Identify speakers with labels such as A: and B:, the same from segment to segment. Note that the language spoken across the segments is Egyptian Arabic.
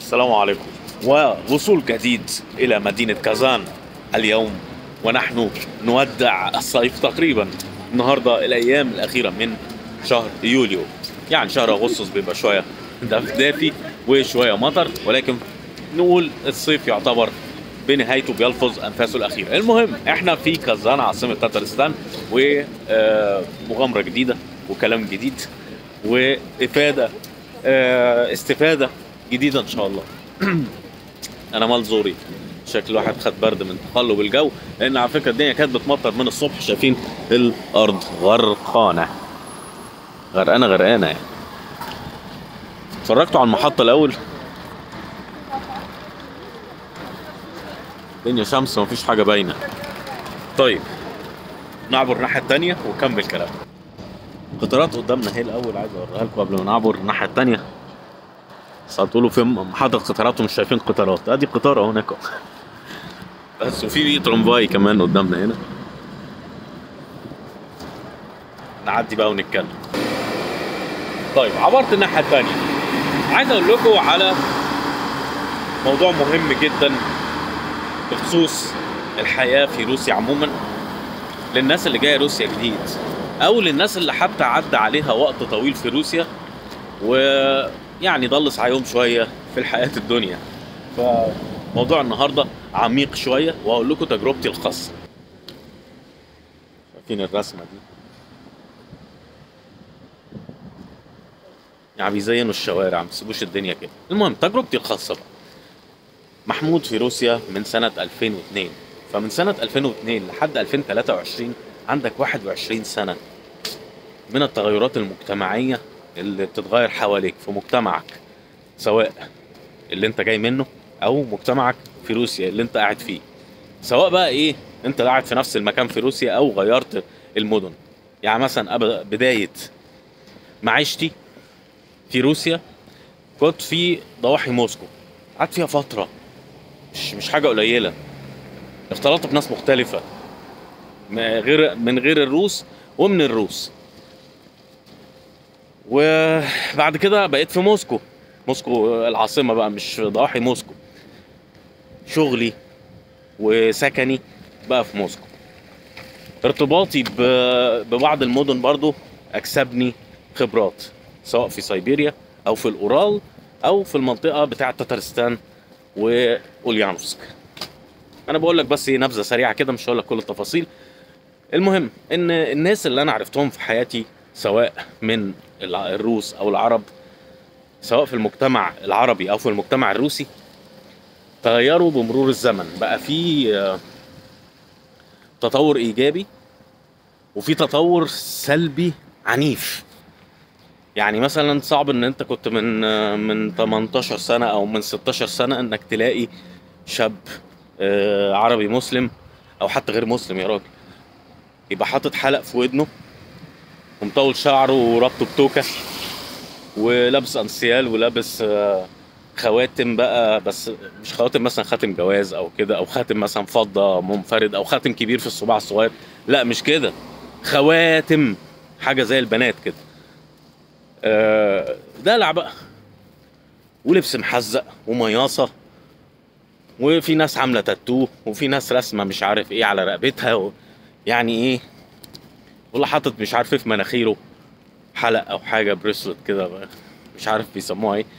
A: السلام عليكم ووصول جديد إلى مدينة كازان اليوم ونحن نودع الصيف تقريبا النهاردة الأيام الأخيرة من شهر يوليو يعني شهر أغسطس بيبقى شوية دف- دافي وشوية مطر ولكن نقول الصيف يعتبر بنهايته بيلفظ أنفاسه الأخيرة المهم احنا في كازان عاصمة تترستان ومغامرة جديدة وكلام جديد وإفادة آه، استفادة جديدة إن شاء الله أنا مال زوري شكل واحد خد برد من تقلب الجو لأن على فكرة الدنيا كانت بتمطر من الصبح شايفين الأرض غرقانة غرقانة غرقانة يعني اتفرجتوا على المحطة الأول الدنيا شمس ومفيش حاجة باينة طيب نعبر الناحية التانية ونكمل كلام قطارات قدامنا هي الأول عايز أوريها لكم قبل ما نعبر الناحية التانية بس هتقولوا في محطة قطارات ومش شايفين قطارات ادي قطار اهو هناك أهو. بس وفي ترامفاي كمان قدامنا هنا نعدي بقى ونتكلم طيب عبرت الناحية التانية عايز اقول لكم على موضوع مهم جدا بخصوص الحياة في روسيا عموما للناس اللي جاية روسيا جديد او للناس اللي حتى عدى عليها وقت طويل في روسيا ويعني ضل سعيهم شويه في الحياه الدنيا فموضوع النهارده عميق شويه وهقول لكم تجربتي الخاصه شايفين الرسمه دي يعني بيزينوا الشوارع ما بيسيبوش الدنيا كده المهم تجربتي الخاصه بقى محمود في روسيا من سنه 2002 فمن سنه 2002 لحد 2023 عندك 21 سنه من التغيرات المجتمعيه اللي بتتغير حواليك في مجتمعك سواء اللي انت جاي منه او مجتمعك في روسيا اللي انت قاعد فيه سواء بقى ايه انت قاعد في نفس المكان في روسيا او غيرت المدن يعني مثلا أب- بدايه معيشتي في روسيا كنت في ضواحي موسكو قعدت فيها فتره مش مش حاجه قليله اختلطت بناس مختلفه ما غير من غير الروس ومن الروس وبعد كده بقيت في موسكو موسكو العاصمة بقى مش ضواحي موسكو شغلي وسكني بقى في موسكو ارتباطي ب- ببعض المدن برضو أكسبني خبرات سواء في سيبيريا أو في الأورال أو في المنطقة بتاعة تترستان وأوليانوفسك أنا بقول لك بس إيه نبذة سريعة كده مش هقول لك كل التفاصيل المهم ان الناس اللي انا عرفتهم في حياتي سواء من الع- الروس او العرب سواء في المجتمع العربي او في المجتمع الروسي تغيروا بمرور الزمن بقى في آه، تطور ايجابي وفي تطور سلبي عنيف يعني مثلا صعب ان انت كنت من آه، من 18 سنه او من 16 سنه انك تلاقي شاب آه، عربي مسلم او حتى غير مسلم يا راجل يبقى حاطط حلق في ودنه ومطول شعره وربطه بتوكة ولابس انسيال ولابس آه، خواتم بقى بس مش خواتم مثلا خاتم جواز او كده او خاتم مثلا فضة منفرد او خاتم كبير في الصباع الصغير لا مش كده خواتم حاجة زي البنات كده آه، دلع بقى ولبس محزق ومياصة وفي ناس عاملة تاتو وفي ناس رسمة مش عارف ايه على رقبتها و... يعني ايه والله حاطط مش عارف ايه في مناخيره حلق او حاجه بريسلت كده مش عارف بيسموها ايه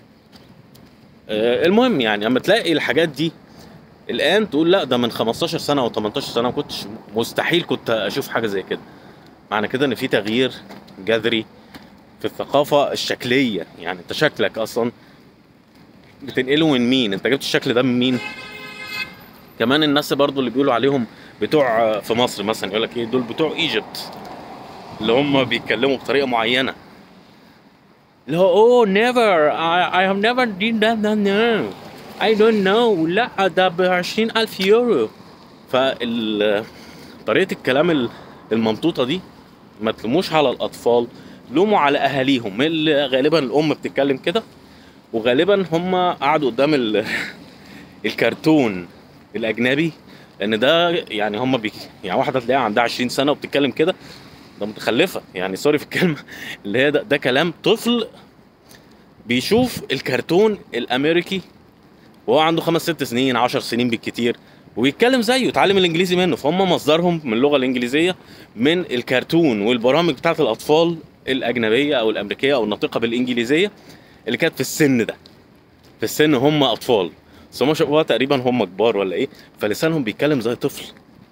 A: آه، المهم يعني لما تلاقي الحاجات دي الان تقول لا ده من 15 سنه او 18 سنه ما كنتش مستحيل كنت اشوف حاجه زي كده معنى كده ان في تغيير جذري في الثقافه الشكليه يعني انت شكلك اصلا بتنقله من مين انت جبت الشكل ده من مين كمان الناس برضو اللي بيقولوا عليهم بتوع في مصر مثلا يقول لك ايه دول بتوع ايجيبت اللي هم بيتكلموا بطريقه معينه اللي هو اوه نيفر I, I have never did that no, no I don't know لا ده ب 20000 يورو فال طريقه الكلام ال- الممطوطه دي ما تلوموش على الاطفال لوموا على اهاليهم اللي غالبا الام بتتكلم كده وغالبا هم قعدوا قدام ال... الكرتون الاجنبي لان ده يعني هم بي... يعني واحده تلاقيها عندها 20 سنه وبتتكلم كده ده متخلفه يعني سوري في الكلمه اللي هي ده, ده كلام طفل بيشوف الكرتون الامريكي وهو عنده خمس ست سنين عشر سنين بالكتير ويتكلم زيه يتعلم الانجليزي منه فهم مصدرهم من اللغه الانجليزيه من الكرتون والبرامج بتاعت الاطفال الاجنبيه او الامريكيه او الناطقه بالانجليزيه اللي كانت في السن ده في السن هم اطفال بس هم شافوها تقريبا هم كبار ولا ايه فلسانهم بيتكلم زي طفل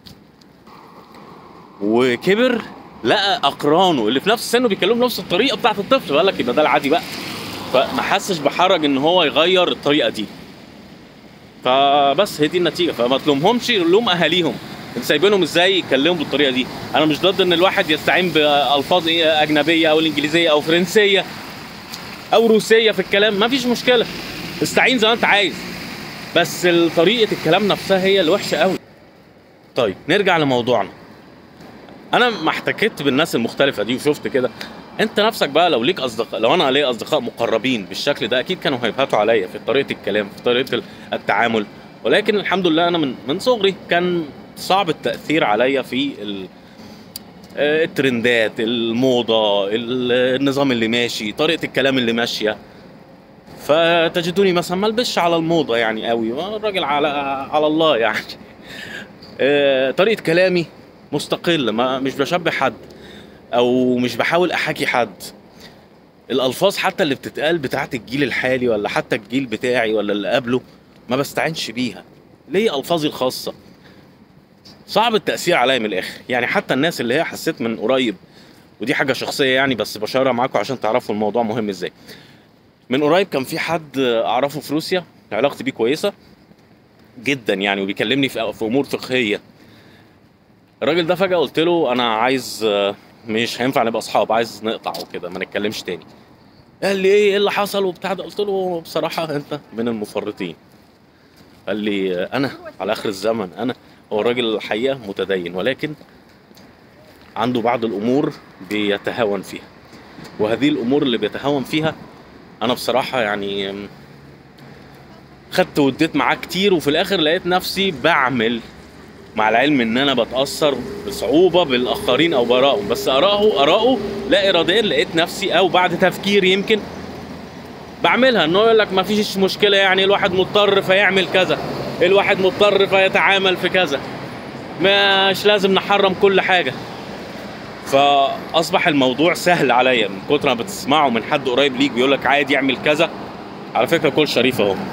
A: وكبر لقى اقرانه اللي في نفس سنه بيتكلموا بنفس الطريقه بتاعت الطفل فقال لك يبقى ده العادي بقى فما حسش بحرج ان هو يغير الطريقه دي فبس هي دي النتيجه فما تلومهمش لوم اهاليهم انت سايبينهم ازاي يتكلموا بالطريقه دي انا مش ضد ان الواحد يستعين بالفاظ إيه اجنبيه او الانجليزيه او فرنسيه او روسيه في الكلام ما فيش مشكله استعين زي ما انت عايز بس طريقه الكلام نفسها هي اللي وحشه قوي طيب نرجع لموضوعنا انا ما احتكيت بالناس المختلفه دي وشفت كده انت نفسك بقى لو ليك اصدقاء لو انا ليا اصدقاء مقربين بالشكل ده اكيد كانوا هيبهتوا عليا في طريقه الكلام في طريقه التعامل ولكن الحمد لله انا من من صغري كان صعب التاثير عليا في ال- آه، الترندات الموضه ال- النظام اللي ماشي طريقه الكلام اللي ماشيه فتجدوني مثلا ما البسش على الموضه يعني قوي الراجل على على الله يعني آه، طريقه كلامي مستقل ما مش بشبه حد او مش بحاول احاكي حد الالفاظ حتى اللي بتتقال بتاعت الجيل الحالي ولا حتى الجيل بتاعي ولا اللي قبله ما بستعنش بيها ليه الفاظي الخاصه صعب التاثير عليا من الاخر يعني حتى الناس اللي هي حسيت من قريب ودي حاجه شخصيه يعني بس بشارها معاكم عشان تعرفوا الموضوع مهم ازاي من قريب كان في حد اعرفه في روسيا علاقتي بيه كويسه جدا يعني وبيكلمني في في امور فقهيه الراجل ده فجاه قلت له انا عايز آه، مش هينفع نبقى اصحاب عايز نقطع وكده ما نتكلمش تاني قال لي ايه ايه اللي حصل وبتاع ده قلت له بصراحه انت من المفرطين قال لي آه، انا على اخر الزمن انا هو الراجل الحقيقه متدين ولكن عنده بعض الامور بيتهاون فيها وهذه الامور اللي بيتهاون فيها انا بصراحه يعني آم، خدت واديت معاه كتير وفي الاخر لقيت نفسي بعمل مع العلم ان انا بتاثر بصعوبه بالاخرين او بارائهم بس ارائه ارائه لا اراديا لقيت نفسي او بعد تفكير يمكن بعملها انه يقول لك ما فيش مشكله يعني الواحد مضطر فيعمل كذا الواحد مضطر فيتعامل في كذا مش لازم نحرم كل حاجه فاصبح الموضوع سهل عليا من كتر ما بتسمعه من حد قريب ليك بيقول لك عادي اعمل كذا على فكره كل شريف اهو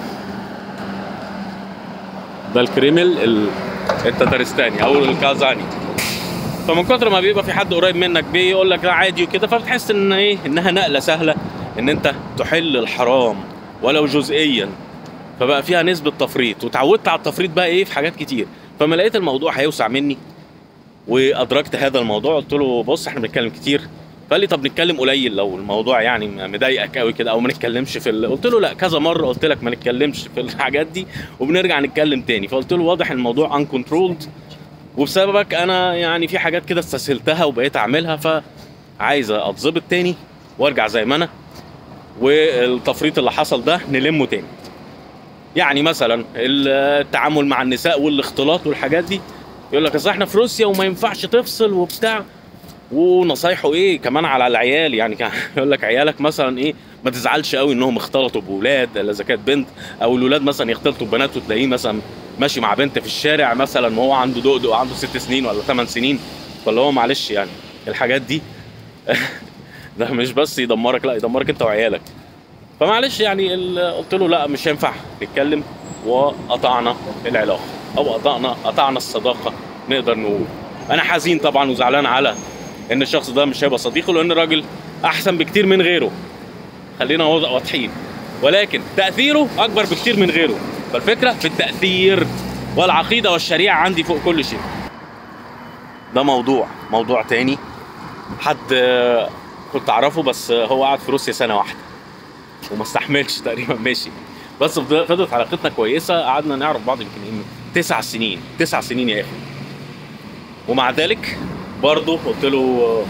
A: ده الكريمل ال- التتارستاني او الكازاني فمن كتر ما بيبقى في حد قريب منك بيقول لك لا عادي وكده فبتحس ان ايه انها نقله سهله ان انت تحل الحرام ولو جزئيا فبقى فيها نسبه تفريط وتعودت على التفريط بقى ايه في حاجات كتير فما لقيت الموضوع هيوسع مني وادركت هذا الموضوع قلت له بص احنا بنتكلم كتير فقال لي طب نتكلم قليل لو الموضوع يعني مضايقك قوي كده او ما نتكلمش في ال... قلت له لا كذا مره قلت لك ما نتكلمش في الحاجات دي وبنرجع نتكلم تاني فقلت له واضح الموضوع ان كنترولد وبسببك انا يعني في حاجات كده استسهلتها وبقيت اعملها فعايز اتظبط تاني وارجع زي ما انا والتفريط اللي حصل ده نلمه تاني يعني مثلا التعامل مع النساء والاختلاط والحاجات دي يقول لك اصل احنا في روسيا وما ينفعش تفصل وبتاع ونصايحه ايه كمان على العيال يعني كان يقول لك عيالك مثلا ايه ما تزعلش قوي انهم اختلطوا بولاد الا اذا كانت بنت او الولاد مثلا يختلطوا ببنات وتلاقيه مثلا ماشي مع بنت في الشارع مثلا وهو عنده دقدق عنده ست سنين ولا ثمان سنين فاللي هو معلش يعني الحاجات دي ده مش بس يدمرك لا يدمرك انت وعيالك فمعلش يعني ال- قلت له لا مش هينفع نتكلم وقطعنا العلاقه او قطعنا قطعنا الصداقه نقدر نقول انا حزين طبعا وزعلان على ان الشخص ده مش هيبقى صديقي لان الراجل احسن بكتير من غيره خلينا واضح- واضحين ولكن تاثيره اكبر بكتير من غيره فالفكره في التاثير والعقيده والشريعه عندي فوق كل شيء ده موضوع موضوع تاني حد آه، كنت اعرفه بس آه، هو قعد في روسيا سنه واحده وما استحملش تقريبا مشي بس فض- فضلت علاقتنا كويسه قعدنا نعرف بعض يمكن إيه، تسع سنين تسع سنين يا اخي ومع ذلك برضه قلت له آه،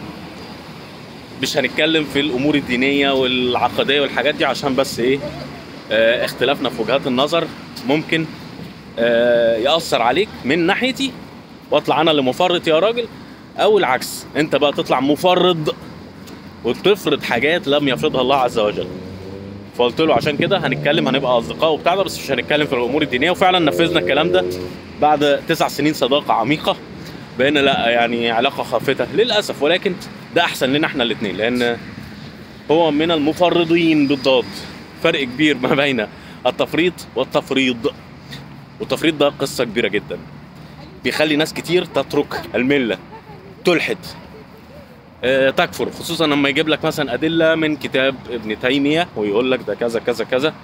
A: مش هنتكلم في الامور الدينيه والعقديه والحاجات دي عشان بس ايه آه، اختلافنا في وجهات النظر ممكن آه، ياثر عليك من ناحيتي واطلع انا اللي مفرط يا راجل او العكس انت بقى تطلع مفرط وتفرض حاجات لم يفرضها الله عز وجل فقلت له عشان كده هنتكلم هنبقى اصدقاء وبتاع ده بس مش هنتكلم في الامور الدينيه وفعلا نفذنا الكلام ده بعد تسع سنين صداقه عميقه بقينا لا يعني علاقه خافته للاسف ولكن ده احسن لنا احنا الاثنين لان هو من المفرطين بالضاد فرق كبير ما بين التفريط والتفريض والتفريط ده قصه كبيره جدا بيخلي ناس كتير تترك المله تلحد آه، تكفر خصوصا لما يجيب لك مثلا ادله من كتاب ابن تيميه ويقول لك ده كذا كذا كذا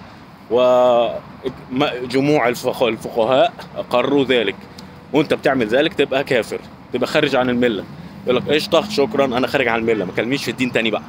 A: وجموع الفقهاء اقروا ذلك وانت بتعمل ذلك تبقى كافر تبقى خارج عن المله يقول لك قشطه شكرا انا خارج عن المله ما كلمنيش في الدين تاني بقى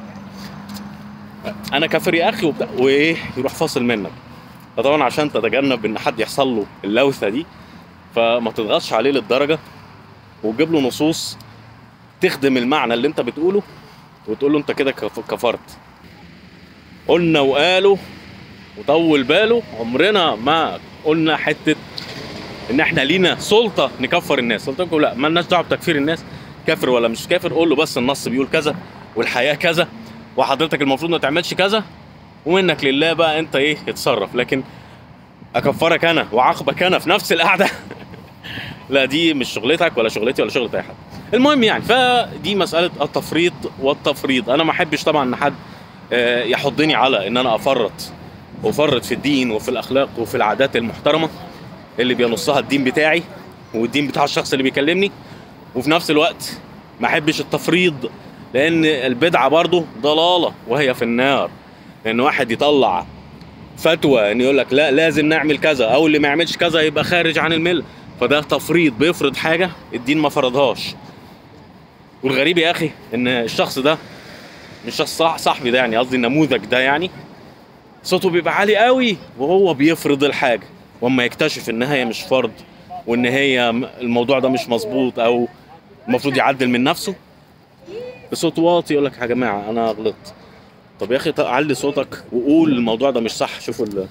A: انا كافر يا اخي وبتاع وايه يروح فاصل منك فطبعا عشان تتجنب ان حد يحصل له اللوثه دي فما تضغطش عليه للدرجه وتجيب له نصوص تخدم المعنى اللي انت بتقوله وتقول له انت كده كف- كفرت قلنا وقالوا وطول باله عمرنا ما قلنا حته ان احنا لينا سلطه نكفر الناس قلت لكم لا مالناش دعوه بتكفير الناس كافر ولا مش كافر قول له بس النص بيقول كذا والحياه كذا وحضرتك المفروض ما تعملش كذا ومنك لله بقى انت ايه اتصرف لكن اكفرك انا واعاقبك انا في نفس القعده لا دي مش شغلتك ولا شغلتي ولا شغلة اي حد المهم يعني فدي مساله التفريط والتفريط انا ما احبش طبعا ان حد آه، يحضني على ان انا افرط افرط في الدين وفي الاخلاق وفي العادات المحترمه اللي بينصها الدين بتاعي والدين بتاع الشخص اللي بيكلمني وفي نفس الوقت ما احبش التفريض لان البدعه برضه ضلاله وهي في النار لان واحد يطلع فتوى ان يقول لك لا لازم نعمل كذا او اللي ما يعملش كذا يبقى خارج عن المله فده تفريط بيفرض حاجه الدين ما فرضهاش والغريب يا اخي ان الشخص ده مش شخص صح صاحبي ده يعني قصدي النموذج ده يعني صوته بيبقى عالي قوي وهو بيفرض الحاجه واما يكتشف ان هي مش فرض وان هي م- الموضوع ده مش مظبوط او المفروض يعدل من نفسه بصوت واطي يقول لك يا جماعه انا غلطت طب يا اخي طب علي صوتك وقول الموضوع ده مش صح شوفوا ال-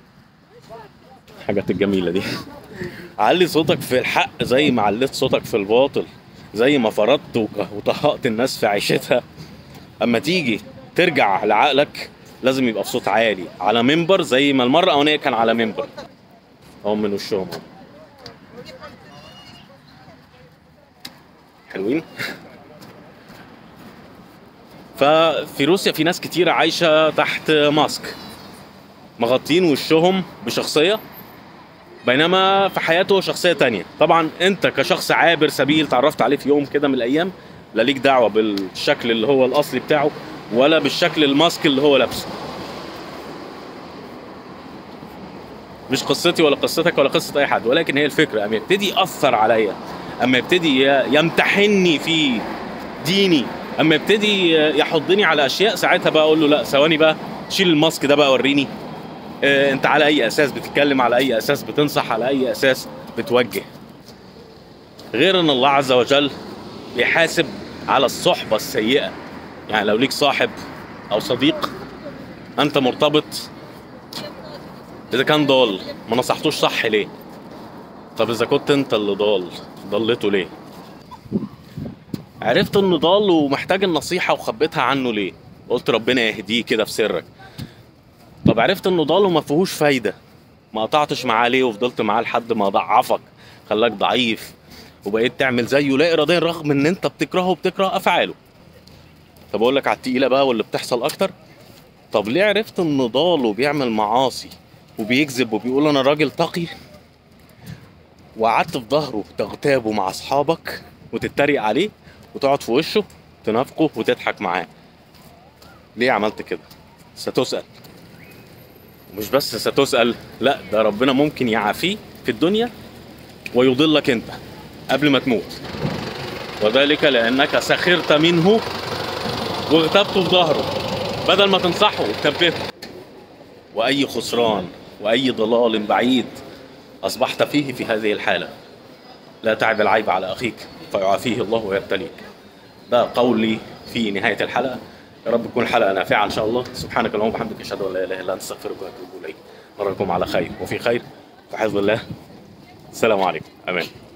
A: الحاجات الجميله دي علي صوتك في الحق زي ما عليت صوتك في الباطل زي ما فرضت وك- وطهقت الناس في عيشتها اما تيجي ترجع لعقلك لازم يبقى بصوت عالي على منبر زي ما المره الاولانيه كان على منبر اهو من وشهم أهو. حلوين ففي روسيا في ناس كتيرة عايشة تحت ماسك مغطين وشهم بشخصية بينما في حياته شخصية تانية طبعا انت كشخص عابر سبيل تعرفت عليه في يوم كده من الايام لا ليك دعوة بالشكل اللي هو الاصلي بتاعه ولا بالشكل الماسك اللي هو لابسه مش قصتي ولا قصتك ولا قصة اي حد ولكن هي الفكرة اما يبتدي يأثر عليا اما يبتدي ي- يمتحني في ديني اما يبتدي يحضني على اشياء ساعتها بقى اقول له لا ثواني بقى شيل الماسك ده بقى وريني آه، انت على اي اساس بتتكلم على اي اساس بتنصح على اي اساس بتوجه غير ان الله عز وجل بيحاسب على الصحبة السيئة يعني لو ليك صاحب او صديق انت مرتبط اذا كان ضال ما نصحتوش صح ليه طب اذا كنت انت اللي ضال ضلته ليه عرفت انه ضال ومحتاج النصيحة وخبيتها عنه ليه قلت ربنا يهديه كده في سرك طب عرفت انه ضال وما فيهوش فايدة ما قطعتش معاه ليه وفضلت معاه لحد ما ضعفك خلاك ضعيف وبقيت تعمل زيه لا اراديا رغم ان انت بتكرهه وبتكره افعاله طب اقول لك على التقيله بقى واللي بتحصل اكتر طب ليه عرفت ان ضال وبيعمل معاصي وبيكذب وبيقول انا راجل تقي وقعدت في ظهره تغتابه مع اصحابك وتتريق عليه وتقعد في وشه تنافقه وتضحك معاه ليه عملت كده ستسأل مش بس ستسأل لا ده ربنا ممكن يعافيه في الدنيا ويضلك انت قبل ما تموت وذلك لانك سخرت منه واغتبته في ظهره بدل ما تنصحه وتنبهه واي خسران واي ضلال بعيد اصبحت فيه في هذه الحاله لا تعب العيب على اخيك فيعافيه الله ويبتليك ده قولي في نهايه الحلقه يا رب تكون الحلقه نافعه ان شاء الله سبحانك اللهم وبحمدك اشهد ان لا اله الا انت استغفرك واتوب اليك نراكم على خير وفي خير في حفظ الله السلام عليكم امان